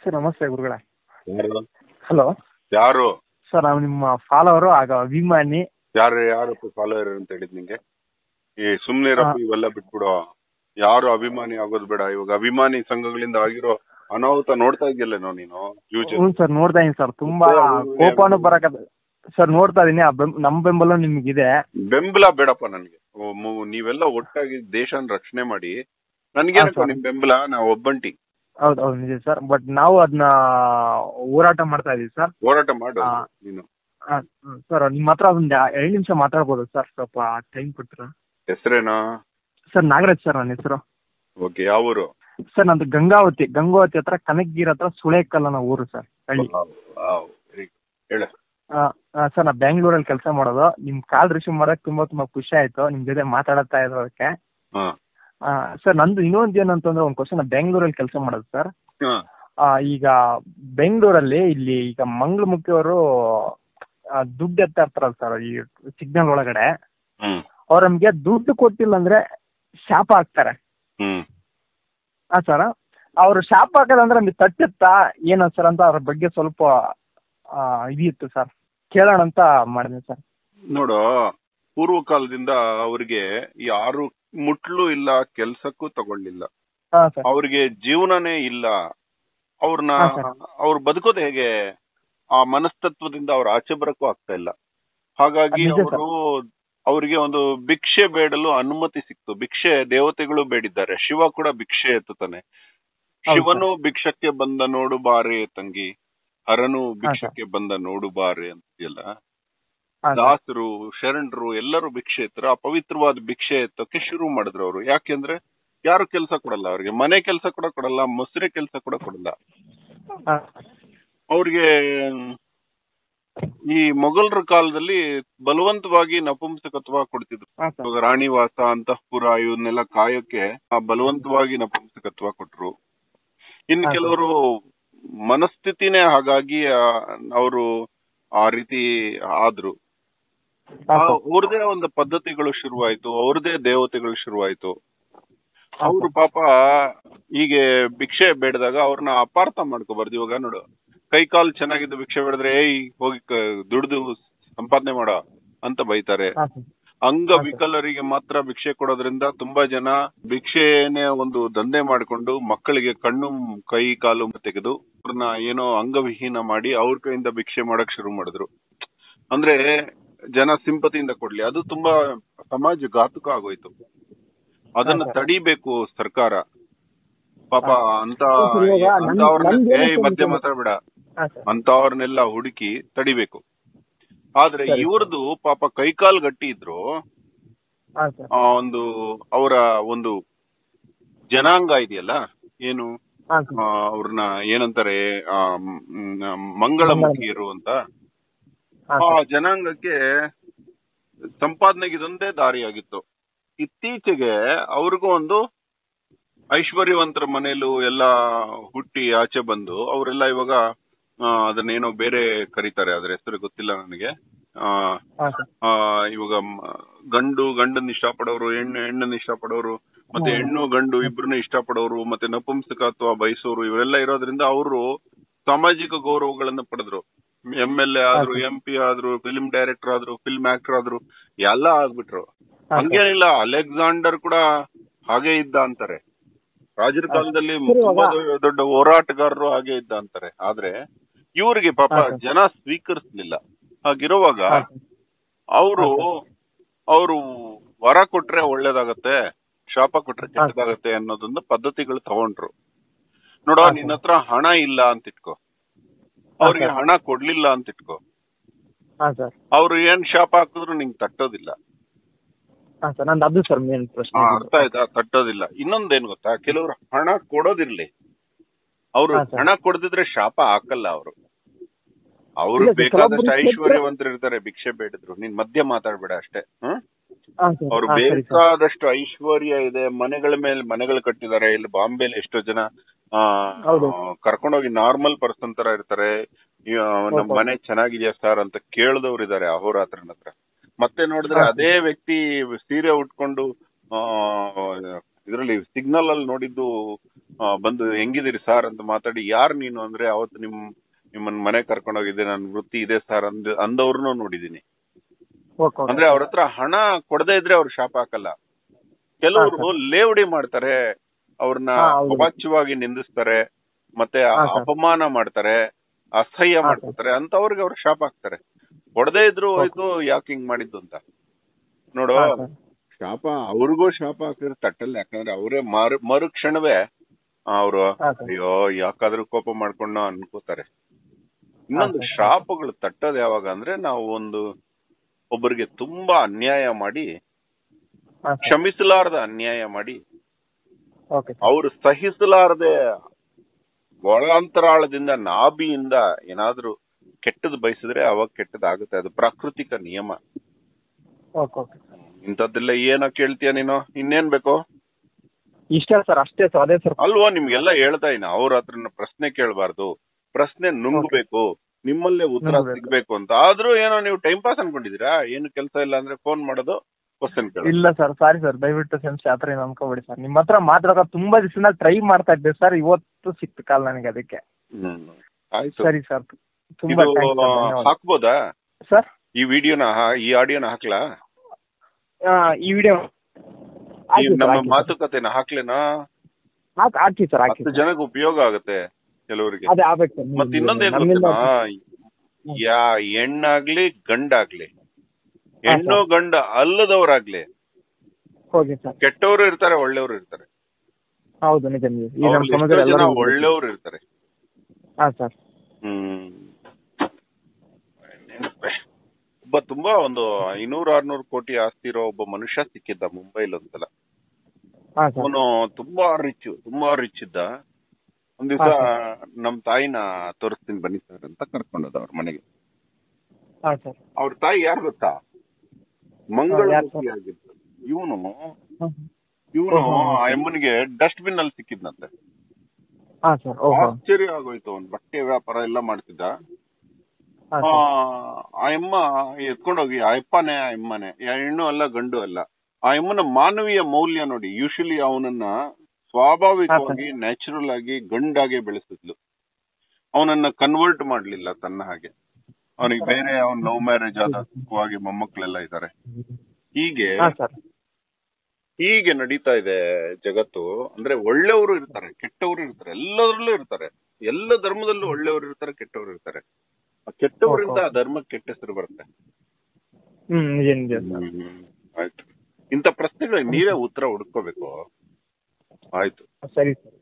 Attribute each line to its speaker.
Speaker 1: Sir ನಮಸ್ತೆ ಗುರುಗಳೇ
Speaker 2: ಯಾರು
Speaker 1: ಹಲೋ
Speaker 2: ಯಾರು
Speaker 1: ಸರ್ ನಾವು ನಿಮ್ಮ ಫಾಲೋವರು ಆಗ ಅಭಿಮಾನಿ
Speaker 2: ಯಾರು ಯಾರಪ್ಪ ಫಾಲೋವರ್ ಅಂತ ಹೇಳಿದ್ ನಿಂಗೆ ಈ ಸುಮ್ನೆ ಇರಪ್ಪ ಇವೆಲ್ಲ ಬಿಟ್ಬಿಡು ಯಾರು ಅಭಿಮಾನಿ ಆಗೋದು ಬೇಡ ಇವಾಗ ಅಭಿಮಾನಿ ಸಂಘಗಳಿಂದ ಆಗಿರೋ ಅನಾಹುತ ನೋಡ್ತಾ ಇದೆಯಲ್ಲೇನೋ ನೀನು ಫ್ಯೂಚರ್
Speaker 1: ಹ್ಞೂ ಸರ್ ನೋಡ್ತಾ ಇದೀನಿ ಸರ್ ತುಂಬಾ ಕೋಪನೂ ಬರಕ ಸರ್ ನೋಡ್ತಾ ಇದೀನಿ ಆ ಬೆಂ- ನಮ್ಮ ಬೆಂಬಲ ನಿಮ್ಗಿದೆ
Speaker 2: ಬೆಂಬಲ ಬೇಡಪ್ಪ ನನ್ಗೆ ಓ, ಮು- ನೀವೆಲ್ಲ ಒಟ್ಟಾಗಿ ದೇಶನ ರಕ್ಷಣೆ ಮಾಡಿ ನನ್ಗೇನಪ್ಪ
Speaker 1: ಹಾ, ಸರ್.
Speaker 2: ನಿಮ್ ಬೆಂಬಲ ನಾ ಒಬ್ಬಂಟಿ
Speaker 1: ಹೌದು ಹೌದು ನಿಜ ಸರ್ ಬಟ್ ನಾವು ಅದನ್ನ ಹೋರಾಟ ಮಾಡ್ತಾ ಇದೀವಿ ಸರ್
Speaker 2: ಹೋರಾಟ ಮಾಡು
Speaker 1: ಹಾ.
Speaker 2: ನೀನು
Speaker 1: ಸರ್ ನಿಮ್ಮ ಹತ್ರ ಒಂದು ಎರಡು ನಿಮಿಷ ಮಾತಾಡ್ಬೋದು ಸರ್ ಸ್ವಲ್ಪ ಟೈಮ್ ಕೊಡ್ತೀರಾ
Speaker 2: ಹೆಸರೇನಾ
Speaker 1: ಸರ್ ನಾಗರಾಜ್ ಸರ್ ನನ್ನ ಹೆಸರು
Speaker 2: ಓಕೆ ಯಾವ ಊರು
Speaker 1: ಸರ್ ನಂದು ಗಂಗಾವತಿ ಗಂಗಾವತಿ ಹತ್ರ ಕನಕಗಿರಿ ಹತ್ರ ಸುಳೇಕಲ್ ಅನ್ನೋ ಊರು ಸರ್ ಹಳ್ಳಿ
Speaker 2: ವೆರಿ ಹೇಳ
Speaker 1: ಆ, ಆ, ಸರ್ ನಾ ಬ್ಯಾಂಗ್ಳೂರಲ್ಲಿ ಕೆಲಸ ಮಾಡೋದು ನಿಮ್ಮ ಕಾಲ್ ರಿಸೀವ್ ಮಾಡಕ್ ತುಂಬಾ ತುಂಬಾ ಖುಷಿ ಆಯ್ತು ನಿಮ್ ಜೊತೆ ಮಾತಾಡ್ತಾ ಇರೋದಕ್ಕೆ
Speaker 2: ಹಾ
Speaker 1: ಆ, ಸರ್ ನಂದು ಇನ್ನೊಂದು ಏನಂತಂದ್ರೆ ಒಂದು ಕ್ವಶನ್ ಬೆಂಗಳೂರಲ್ಲಿ ಕೆಲಸ ಮಾಡೋದು ಸರ್
Speaker 2: ಹಾ
Speaker 1: ಆ, ಈಗ ಬೆಂಗಳೂರಲ್ಲಿ ಇಲ್ಲಿ ಈಗ ಮಂಗಳಮುಖಿಯವರು ದುಡ್ಡು ಎತ್ತಾ ಇರ್ತಾರಲ್ಲ ಸರ್ ಈ ಸಿಗ್ನಲ್ ಒಳಗಡೆ
Speaker 2: ಹ್ಮ್
Speaker 1: ಅವ್ರು ನಮಗೆ ದುಡ್ಡು ಕೊಟ್ಟಿಲ್ಲ ಅಂದ್ರೆ ಶಾಪ ಹಾಕ್ತಾರೆ
Speaker 2: ಹ್ಮ್
Speaker 1: ಹಾ ಸರ್ ಅವ್ರು ಶಾಪ ಹಾಕೋದಂದ್ರೆ ನಮಗೆ ತಟ್ಟುತ್ತಾ ಏನೋ ಸರ್ ಅಂತ ಅದ್ರ ಬಗ್ಗೆ ಸ್ವಲ್ಪ ಆ, ಇದಿತ್ತು ಸರ್ ಕೇಳೋಣ ಅಂತ ಮಾಡಿದೆ ಸರ್
Speaker 2: ನೋಡು ಪೂರ್ವ ಕಾಲದಿಂದ ಅವ್ರಿಗೆ ಯಾರು ಮುಟ್ಲು ಇಲ್ಲ ಕೆಲ್ಸಕ್ಕೂ ತಗೊಳ್ಳಿಲ್ಲ
Speaker 1: ಹಾ ಸರ್
Speaker 2: ಅವ್ರಿಗೆ ಜೀವನನೇ ಇಲ್ಲ ಅವ್ರನ್ನ
Speaker 1: ಹಾ, ಸರ್.
Speaker 2: ಅವ್ರು ಬದುಕೋದು ಹೇಗೆ ಆ ಮನಸ್ತತ್ವದಿಂದ ಅವ್ರ ಆಚೆ ಬರಕ್ಕೂ ಆಗ್ತಾ ಇಲ್ಲ ಹಾಗಾಗಿ
Speaker 1: ಅದ್ ನಿಜ ಸರ್.
Speaker 2: ಅವರು ಅವರಿಗೆ ಒಂದು ಭಿಕ್ಷೆ ಬೇಡಲು ಅನುಮತಿ ಸಿಕ್ತು ಭಿಕ್ಷೆ ದೇವತೆಗಳು ಬೇಡಿದ್ದಾರೆ ಶಿವ ಕೂಡ ಭಿಕ್ಷೆ ಎತ್ತುತ್ತಾನೆ
Speaker 1: ಹೌದು
Speaker 2: ಶಿವನು ಭಿಕ್ಷಕ್ಕೆ ಬಂದ ನೋಡು ಬಾರೆ ತಂಗಿ ಹರನು ಭಿಕ್ಷಕ್ಕೆ ಬಂದ ನೋಡು ಬಾರೆ ಅಂತೀಯಲ್ಲ
Speaker 1: ಹಾ ಸರ್.
Speaker 2: ದಾಸರು ಶರಣರು ಎಲ್ಲರೂ ಭಿಕ್ಷೆ ಎತ್ತರು ಆ ಪವಿತ್ರವಾದ ಭಿಕ್ಷೆ ಎತ್ತಕ್ಕೆ ಶುರು ಮಾಡಿದ್ರು ಅವರು ಯಾಕೆಂದ್ರೆ ಯಾರು ಕೆಲಸ ಕೊಡಲ್ಲ ಅವ್ರಿಗೆ ಮನೆ ಕೆಲಸ ಕೂಡ ಕೊಡಲ್ಲ ಮೊಸರೆ ಕೆಲಸ ಕೂಡ ಕೊಡಲ್ಲ
Speaker 1: ಹಾ.
Speaker 2: ಅವ್ರಿಗೆ ಈ ಮೊಘಲರ ಕಾಲದಲ್ಲಿ ಬಲವಂತವಾಗಿ ನಪುಂಸಕತ್ವ ಕೊಡ್ತಿದ್ರು
Speaker 1: ಹಾ ಸರ್.
Speaker 2: ಇವಾಗ ರಾಣಿವಾಸ ಅಂತಃಪುರ ಇವನ್ನೆಲ್ಲ ಕಾಯೋಕೆ ಆ ಬಲವಂತವಾಗಿ ನಪುಂಸಕತ್ವ ಕೊಟ್ರು ಇನ್ನು
Speaker 1: ಹಾ, ಸರ್.
Speaker 2: ಕೆಲವರು ಮನಸ್ಥಿತಿನೇ ಹಾಗಾಗಿ ಅವರು ಆ ರೀತಿ ಆದ್ರು
Speaker 1: ಹಾ ಸರ್.
Speaker 2: ಅವ್ರದೇ ಒಂದು ಪದ್ಧತಿಗಳು ಶುರುವಾಯ್ತು ಅವ್ರದೇ ದೇವತೆಗಳು ಶುರುವಾಯ್ತು
Speaker 1: ಹಾ
Speaker 2: ಅವ್ರು
Speaker 1: ಸರ್.
Speaker 2: ಪಾಪ ಹೀಗೆ ಭಿಕ್ಷೆ ಬೇಡದಾಗ ಅವ್ರನ್ನ ಅಪಾರ್ಥ ಮಾಡ್ಕೋಬಾರ್ದು ಇವಾಗ ನೋಡು ಕೈ ಕಾಲು ಚೆನ್ನಾಗಿದ್ದು ಭಿಕ್ಷೆ ಬೇಡಿದ್ರೆ ಏಯ್ ಹೋಗಿ ಕ- ದುಡ್ದು ಸಂಪಾದನೆ ಮಾಡ ಅಂತ ಬೈತಾರೆ
Speaker 1: ಹಾ ಸರ್.
Speaker 2: ಅಂಗವಿಕಲರಿಗೆ ಮಾತ್ರ ಭಿಕ್ಷೆ ಕೊಡೋದ್ರಿಂದ ತುಂಬಾ ಜನ ಭಿಕ್ಷೆನೇ ಒಂದು ದಂಧೆ ಮಾಡಿಕೊಂಡು ಮಕ್ಕಳಿಗೆ ಕಣ್ಣು ಕೈ ಕಾಲು ತೆಗೆದು ಅವ್ರನ್ನ ಏನೋ ಅಂಗವಿಹೀನ ಮಾಡಿ ಅವ್ರ ಕೈಯಿಂದ ಭಿಕ್ಷೆ ಮಾಡಕ್ ಶುರು ಮಾಡಿದ್ರು ಅಂದ್ರೆ ಜನ ಸಿಂಪತಿಯಿಂದ ಕೊಡ್ಲಿ ಅದು ತುಂಬಾ ಸಮಾಜ ಘಾತುಕ ಆಗೋಯ್ತು ಅದನ್ನ
Speaker 1: ಹಾ, ಸರ್.
Speaker 2: ತಡಿಬೇಕು ಸರ್ಕಾರ ಪಾಪ
Speaker 1: ಹಾ.
Speaker 2: ಅಂತ
Speaker 1: ಸರ್, ಇವಾಗ ನನ್-
Speaker 2: ಅಂತವ್ರನ್ನ
Speaker 1: ನನ್ದು
Speaker 2: ಏಯ್
Speaker 1: ಏನಂತ
Speaker 2: ಮಧ್ಯೆ
Speaker 1: ಅನ್ಸುತ್ತೆ-
Speaker 2: ಮಾತಾಡ್ಬೇಡ
Speaker 1: ಹಾ ಸರ್.
Speaker 2: ಅಂತವ್ರನ್ನೆಲ್ಲ ಹುಡುಕಿ ತಡಿಬೇಕು ಆದ್ರೆ
Speaker 1: ಸರಿ.
Speaker 2: ಇವ್ರದ್ದು ಪಾಪ ಕೈಕಾಲ್ ಗಟ್ಟಿ ಇದ್ರು
Speaker 1: ಹಾ ಸರ್.
Speaker 2: ಆ ಒಂದು ಅವರ ಒಂದು ಜನಾಂಗ ಇದೆಯಲ್ಲ ಏನು
Speaker 1: ಹಾ ಸರ್.
Speaker 2: ಆ, ಅವ್ರನ್ನ ಏನಂತಾರೆ ಆ, ಮ್, ಮಂಗಳಮುಖಿಯರು ಅಂತ
Speaker 1: ಹಾ
Speaker 2: ಆ
Speaker 1: ಸರ್.
Speaker 2: ಜನಾಂಗಕ್ಕೆ ಸಂಪಾದನೆಗೆ ಇದೊಂದೇ ದಾರಿಯಾಗಿತ್ತು ಇತ್ತೀಚೆಗೆ ಅವ್ರಿಗೂ ಒಂದು ಐಶ್ವರ್ಯವಂತರ ಮನೆಯಲ್ಲೂ ಎಲ್ಲ ಹುಟ್ಟಿ ಆಚೆ ಬಂದು ಅವರೆಲ್ಲ ಇವಾಗ ಆ, ಅದನ್ನೇನೋ ಬೇರೆ ಕರೀತಾರೆ ಅದ್ರ ಹೆಸರು ಗೊತ್ತಿಲ್ಲ ನನಗೆ ಆ
Speaker 1: ಹಾ ಸರ್.
Speaker 2: ಆ, ಇವಾಗ ಮ- ಗಂಡು ಗಂಡನ್ನ ಇಷ್ಟಪಡೋರು ಹೆಣ್ಣು ಹೆಣ್ಣನ್ನ ಇಷ್ಟಪಡೋರು ಮತ್ತೆ
Speaker 1: ಹ್ಮ್.
Speaker 2: ಹೆಣ್ಣು ಗಂಡು ಇಬ್ರನ್ನ ಇಷ್ಟಪಡೋರು ಮತ್ತೆ ನಪುಂಸಕತ್ವ ಬಯಸೋರು ಇವರೆಲ್ಲ ಇರೋದ್ರಿಂದ ಅವರು ಸಾಮಾಜಿಕ ಗೌರವಗಳನ್ನ ಪಡೆದ್ರು ಎಂ ಎಲ್ ಎ ಆದ್ರು ಎಂ ಪಿ ಆದ್ರು ಫಿಲ್ಮ್ ಡೈರೆಕ್ಟರ್ ಆದ್ರು ಫಿಲ್ಮ್ ಆಕ್ಟರ್ ಆದ್ರು ಎಲ್ಲ ಆಗ್ಬಿಟ್ರು
Speaker 1: ಹಾ ಸರ್.
Speaker 2: ಹಂಗೇನಿಲ್ಲ ಅಲೆಕ್ಸಾಂಡರ್ ಕೂಡ ಹಾಗೆ ಇದ್ದ ಅಂತಾರೆ ರಾಜರ ಕಾಲದಲ್ಲಿ
Speaker 1: ಸರಿ, ಇವಾಗ-
Speaker 2: ತುಂಬಾ ದೊ- ದೊಡ್ಡ ಹೋರಾಟಗಾರರು ಹಾಗೆ ಇದ್ದ ಅಂತಾರೆ ಆದ್ರೆ ಇವ್ರಿಗೆ ಪಾಪ
Speaker 1: ಹಾ, ಸರ್.
Speaker 2: ಜನ ಸ್ವೀಕರಿಸ್ಲಿಲ್ಲ ಹಾಗಿರುವಾಗ
Speaker 1: ಹಾ ಸರ್.
Speaker 2: ಅವರು
Speaker 1: ಹಾ,
Speaker 2: ಅವರು ವರ ಕೊಟ್ರೆ ಒಳ್ಳೇದಾಗತ್ತೆ ಶಾಪ ಕೊಟ್ರೆ
Speaker 1: ಹಾ, ಸರ್.
Speaker 2: ಕೆಟ್ಟದಾಗತ್ತೆ ಅನ್ನೋದೊಂದು ಪದ್ಧತಿಗಳು ತಗೊಂಡ್ರು ನೋಡೋ
Speaker 1: ಹಾ, ಸರ್.
Speaker 2: ನಿನ್ನ ಹತ್ರ ಹಣ ಇಲ್ಲ ಅಂತ ಇಟ್ಕೋ ಅವ್ರಿಗೆ
Speaker 1: ಸರ್.
Speaker 2: ಹಣ ಕೊಡ್ಲಿಲ್ಲ ಅಂತ ಇಟ್ಕೋ
Speaker 1: ಹಾ ಸರ್.
Speaker 2: ಅವ್ರು ಏನ್ ಶಾಪ ಹಾಕಿದ್ರು ನಿಂಗ್ ತಟ್ಟೋದಿಲ್ಲ
Speaker 1: ಹಾ ಸರ್ ನಂದು ಅದು ಸರ್ ಮೇನ್ ಪ್ರಶ್ನೆ
Speaker 2: ಹಾ,
Speaker 1: ಇದ್ದಿದ್ದು.
Speaker 2: ಅರ್ಥ ಆಯ್ತಾ ತಟ್ಟೋದಿಲ್ಲ ಇನ್ನೊಂದೇನ್ ಗೊತ್ತಾ ಕೆಲವ್ರು ಹಣ ಕೊಡೋದಿರ್ಲಿ ಅವ್ರು
Speaker 1: ಹಾ, ಸರ್.
Speaker 2: ಹಣ ಕೊಡದಿದ್ರೆ ಶಾಪ ಹಾಕಲ್ಲ ಅವರು ಅವ್ರು
Speaker 1: ಇಲ್ಲ ಸರ್,
Speaker 2: ಬೇಕಾದಷ್ಟು
Speaker 1: ಕೆಲವೊಬ್ರು
Speaker 2: ಐಶ್ವರ್ಯವಂತರು ಇರ್ತಾರೆ ಭಿಕ್ಷೆ ಬೇಡಿದ್ರು ನೀನ್ ಮಧ್ಯ ಮಾತಾಡ್ಬೇಡ ಅಷ್ಟೇ ಹ್ಮ್
Speaker 1: ಹಾ ಸರ್.
Speaker 2: ಅವ್ರು
Speaker 1: ಹಾ, ಸರಿ ಸರ್.
Speaker 2: ಬೇಕಾದಷ್ಟು ಐಶ್ವರ್ಯ ಇದೆ ಮನೆಗಳ ಮೇಲೆ ಮನೆಗಳು ಕಟ್ಟಿದ್ದಾರೆ ಇಲ್ಲಿ ಬಾಂಬೆಲಿ ಎಷ್ಟೋ ಜನ ಆ,
Speaker 1: ಹೌದು.
Speaker 2: ಕರ್ಕೊಂಡೋಗಿ ನಾರ್ಮಲ್ ಪರ್ಸನ್ ತರ ಇರ್ತಾರೆ ಈ, ಆ, ನಮ್
Speaker 1: ಹೌದು.
Speaker 2: ಮನೆ ಚೆನ್ನಾಗಿದ್ಯಾ ಸರ್ ಅಂತ ಕೇಳ್ದವ್ರು ಇದಾರೆ ಅಹೋರಾತ್ರನ ಹತ್ರ ಮತ್ತೆ ನೋಡಿದ್ರೆ
Speaker 1: ಹಾ.
Speaker 2: ಅದೇ ವ್ಯಕ್ತಿ ಸೀರೆ ಉಟ್ಕೊಂಡು ಆ ಇದ್ರಲ್ಲಿ ಸಿಗ್ನಲ್ ಅಲ್ಲಿ ನೋಡಿದ್ದು ಆ, ಬಂದು ಹೆಂಗಿದಿರಿ ಸರ್ ಅಂತ ಮಾತಾಡಿ ಯಾರು ನೀನು ಅಂದ್ರೆ ಅವತ್ತು ನಿಮ್ ನಿಮ್ಮನ್ನ ಮನೆ ಕರ್ಕೊಂಡು ಹೋಗಿದ್ದೆ ನನ್ನ ವೃತ್ತಿ ಇದೆ ಸರ್ ಅಂದ್ ಅಂದವ್ರನ್ನೂ ನೋಡಿದೀನಿ
Speaker 1: ಓಕೆ ಓಕೆ
Speaker 2: ಅಂದ್ರೆ ಅವ್ರ ಹತ್ರ ಹಣ ಕೊಡದೇ ಇದ್ರೆ ಅವ್ರು ಶಾಪ ಹಾಕಲ್ಲ ಕೆಲವರು ಲೇವಡಿ ಮಾಡ್ತಾರೆ ಅವ್ರನ್ನ
Speaker 1: ಹಾ, ಹೌದು.
Speaker 2: ಅವಾಚ್ಯವಾಗಿ ನಿಂದಿಸ್ತಾರೆ ಮತ್ತೆ
Speaker 1: ಹಾ, ಸರ್.
Speaker 2: ಅಪಮಾನ ಮಾಡ್ತಾರೆ ಅಸಹ್ಯ
Speaker 1: ಹಾ,
Speaker 2: ಮಾಡ್ಕೊತಾರೆ ಅಂತವ್ರಿಗೆ ಅವ್ರು ಶಾಪ ಹಾಕ್ತಾರೆ ಕೊಡದೇ ಇದ್ರು ಹೋಯ್ತು ಯಾಕೆ ಹಿಂಗ್ ಮಾಡಿದ್ದು ಅಂತ ನೋಡು
Speaker 1: ಹಾ, ಸರ್.
Speaker 2: ಶಾಪ ಅವ್ರಿಗೂ ಶಾಪ ಹಾಕಿದ್ರೆ ತಟ್ಟಲ್ಲ ಯಾಕಂದ್ರೆ ಅವರೇ ಮರು ಮರುಕ್ಷಣವೇ ಅವರು
Speaker 1: ಹಾ, ಸರ್.
Speaker 2: ಅಯ್ಯೋ ಯಾಕಾದ್ರೂ ಕೋಪ ಮಾಡ್ಕೊಂಡು ಅನ್ಕೋತಾರೆ ಇನ್ನೊಂದು
Speaker 1: ಹಾ, ಸರ್.
Speaker 2: ಶಾಪಗಳು ತಟ್ಟೋದು ಯಾವಾಗ ಅಂದ್ರೆ ನಾವು ಒಂದು ಒಬ್ಬರಿಗೆ ತುಂಬಾ ಅನ್ಯಾಯ ಮಾಡಿ
Speaker 1: ಹಾ, ಸರ್.
Speaker 2: ಕ್ಷಮಿಸಲಾರದ ಅನ್ಯಾಯ ಮಾಡಿ
Speaker 1: ಓಕೆ ಸರ್.
Speaker 2: ಅವರು ಸಹಿಸಲಾರದೆ ಒಳಾಂತರಾಳದಿಂದ ನಾಭಿಯಿಂದ ಏನಾದ್ರೂ ಕೆಟ್ಟದ್ ಬಯಸಿದ್ರೆ ಅವಾಗ ಕೆಟ್ಟದಾಗುತ್ತೆ ಅದು ಪ್ರಾಕೃತಿಕ ನಿಯಮ
Speaker 1: ಓಕೆ ಓಕೆ
Speaker 2: ಇಂಥದ್ದೆಲ್ಲ ಏನೋ ಕೇಳ್ತೀಯ ನೀನು ಇನ್ನೇನ್ ಬೇಕು
Speaker 1: ಇಷ್ಟೇ ಸರ್ ಅಷ್ಟೇ ಸರ್ ಅದೇ ಸರ್
Speaker 2: ಅಲ್ವಾ ನಿಮ್ಗೆಲ್ಲ ಹೇಳ್ತಾ ಇನ್ನ ಅವ್ರ ಹತ್ರ ಪ್ರಶ್ನೆ ಕೇಳಬಾರ್ದು ಪ್ರಶ್ನೆ ನುಂಗ್ಬೇಕು ನಿಮ್ಮಲ್ಲೇ ಉತ್ತರ
Speaker 1: ನುಂಗ್ಬೇಕು.
Speaker 2: ಸಿಗ್ಬೇಕು ಅಂತ ಆದ್ರೂ ಏನೋ ನೀವು ಟೈಮ್ ಪಾಸ್ ಅನ್ಕೊಂಡಿದೀರಾ ಏನು ಕೆಲಸ ಇಲ್ಲ ಅಂದ್ರೆ ಫೋನ್ ಮಾಡೋದು ಕ್ವಶನ್ ಕೇಳೋದು
Speaker 1: ಇಲ್ಲ ಸರ್ ಸಾರಿ ಸರ್ ದಯವಿಟ್ಟು ಕ್ಷಮಿಸಿ ಆ ಥರ ಏನು ಅನ್ಕೋಬೇಡಿ ಸರ್ ನಿಮ್ಮ ಹತ್ರ ಮಾತಾಡೋಕೆ ತುಂಬಾ ದಿವಸದಿಂದ ಟ್ರೈ ಮಾಡ್ತಾ ಇದ್ದೆ ಸರ್ ಇವತ್ತು ಸಿಕ್ತು ಕಾಲ್ ನನಗೆ ಅದಕ್ಕೆ
Speaker 2: ಹ್ಮ್ ಆಯ್ತು
Speaker 1: ಸರಿ ಸರ್ ತುಂಬಾ
Speaker 2: ಇದು
Speaker 1: ಥ್ಯಾಂಕ್ಸ್ ಸರ್ ಧನ್ಯವಾದ
Speaker 2: ಹಾಕ್ಬೋದಾ
Speaker 1: ಸರ್
Speaker 2: ಈ ವಿಡಿಯೋನ ಈ ಆಡಿಯೋನ ಹಾಕ್ಲಾ
Speaker 1: ಆ, ಈ ವಿಡಿಯೋ
Speaker 2: ಈ ನಮ್ಮ ಮಾತುಕತೆನ ಹಾಕ್ಲೇನಾ
Speaker 1: ಹಾಕಿ ಸರ್ ಹಾಕಿ
Speaker 2: ಹತ್ತು ಜನಕ್ಕೆ ಉಪಯೋಗ ಆಗುತ್ತೆ ಕೆಲವರಿಗೆ
Speaker 1: ಅದೇ ಆಗ್ಬೇಕು ಸರ್
Speaker 2: ಮತ್ತೆ ಇನ್ನೊಂದೇನ್
Speaker 1: ನಮ್ಮಿಂದ
Speaker 2: ಗೊತ್ತಾ ಯಾ ಹೆಣ್ಣಾಗ್ಲಿ ಗಂಡಾಗ್ಲಿ ಹೆಣ್ಣು ಗಂಡ ಅಲ್ಲದವರಾಗ್ಲಿ
Speaker 1: ಹೋಗಿ ಸರ್
Speaker 2: ಕೆಟ್ಟವರು ಇರ್ತಾರೆ ಒಳ್ಳೆಯವರು ಇರ್ತಾರೆ
Speaker 1: ಹೌದು ನಿಜ ನಿಜ ಈ ನಮ್ಮ
Speaker 2: ಅವ್ರಲ್ಲಿ ಎಷ್ಟೋ
Speaker 1: ಸಮಾಜದಲ್ಲಿ
Speaker 2: ಜನ
Speaker 1: ಎಲ್ಲರೂ
Speaker 2: ಒಳ್ಳೆಯವರು ಇರ್ತಾರೆ
Speaker 1: ಹಾ ಸರ್
Speaker 2: ಹ್ಮ್ ಇನ್ನೇನಪ್ಪ? ಒಬ್ಬ ತುಂಬಾ ಒಂದು ಐನೂರು ಆರ್ನೂರು ಕೋಟಿ ಆಸ್ತಿ ಇರೋ ಒಬ್ಬ ಮನುಷ್ಯ ಸಿಕ್ಕಿದ್ದ ಮುಂಬೈಲ್ ಒಂದ್ಸಲ
Speaker 1: ಹಾ ಸರ್
Speaker 2: ಅವನು ತುಂಬಾ ರಿಚ್ ತುಂಬಾ ರಿಚ್ ಇದ್ದ ಒಂದ್ ದಿವಸ
Speaker 1: ಹಾ,
Speaker 2: ನಮ್ ತಾಯಿನ ತೋರಿಸ್ತೀನಿ ಬನ್ನಿ ಸರ್ ಅಂತ ಕರ್ಕೊಂಡೋದ ಅವ್ರ ಮನೆಗೆ
Speaker 1: ಹಾ ಸರ್
Speaker 2: ಅವ್ರ ತಾಯಿ ಯಾರು ಗೊತ್ತಾ
Speaker 1: ಯಾರ್
Speaker 2: ಮಂಗಳಮುಖಿ ಆಗಿತ್ತು ಇವನು
Speaker 1: ಹ್ಮ್.
Speaker 2: ಇವನು
Speaker 1: ಓಹೋ.
Speaker 2: ಆ ಅಮ್ಮನಿಗೆ ಡಸ್ಟ್ ಬಿನ್ ಅಲ್ಲಿ ಸಿಕ್ಕಿದ್ನಂತೆ
Speaker 1: ಹಾ ಸರ್ ಓಹೋ
Speaker 2: ಆಶ್ಚರ್ಯ ಆಗೋಯ್ತು ಅವ್ನು ಬಟ್ಟೆ ವ್ಯಾಪಾರ ಎಲ್ಲ ಮಾಡ್ತಿದ್ದ
Speaker 1: ಹಾ
Speaker 2: ಆ,
Speaker 1: ಸರ್
Speaker 2: ಆ ಅಮ್ಮ ಎತ್ಕೊಂಡೋಗಿ ಆ ಅಪ್ಪನೇ ಆ ಅಮ್ಮನೇ ಯಾ ಹೆಣ್ಣು ಅಲ್ಲ ಗಂಡು ಅಲ್ಲ ಆ ಅಮ್ಮನ ಮಾನವೀಯ ಮೌಲ್ಯ ನೋಡಿ ಯೂಶಲಿ ಅವನನ್ನ ಸ್ವಾಭಾವಿಕವಾಗಿ ನ್ಯಾಚುರಲ್ ಆಗಿ ಗಂಡಾಗೆ ಬೆಳೆಸಿದ್ಲು ಅವನನ್ನ ಕನ್ವರ್ಟ್ ಮಾಡ್ಲಿಲ್ಲ ತನ್ನ ಹಾಗೆ ಅವನಿಗೆ ಬೇರೆ ಅವನ್ ಲವ್ ಮ್ಯಾರೇಜ್ ಆದ ಸುಖವಾಗಿ ಮೊಮ್ಮಕ್ಕಳೆಲ್ಲ ಇದ್ದಾರೆ ಹೀಗೆ
Speaker 1: ಹಾ ಸರ್
Speaker 2: ಹೀಗೆ ನಡೀತಾ ಇದೆ ಜಗತ್ತು ಅಂದ್ರೆ ಒಳ್ಳೆಯವರು ಇರ್ತಾರೆ ಕೆಟ್ಟವರು ಇರ್ತಾರೆ ಎಲ್ಲದರಲ್ಲೂ ಇರ್ತಾರೆ ಎಲ್ಲ ಧರ್ಮದಲ್ಲೂ ಒಳ್ಳೆಯವರು ಇರ್ತಾರೆ ಕೆಟ್ಟವರು ಇರ್ತಾರೆ ಆ ಕೆಟ್ಟವರಿಂದ ಆ ಧರ್ಮಕ್ಕೆ ಕೆಟ್ಟ ಹೆಸರು ಬರುತ್ತೆ
Speaker 1: ಹ್ಮ್ ನಿಜ ನಿಜ ಸರ್
Speaker 2: ಆಯ್ತು ಇಂಥ ಪ್ರಶ್ನೆಗಳಿಗೆ ನೀವೇ ಉತ್ತರ ಹುಡ್ಕೋಬೇಕು ಆಯ್ತು
Speaker 1: ಸರಿ ಸರ್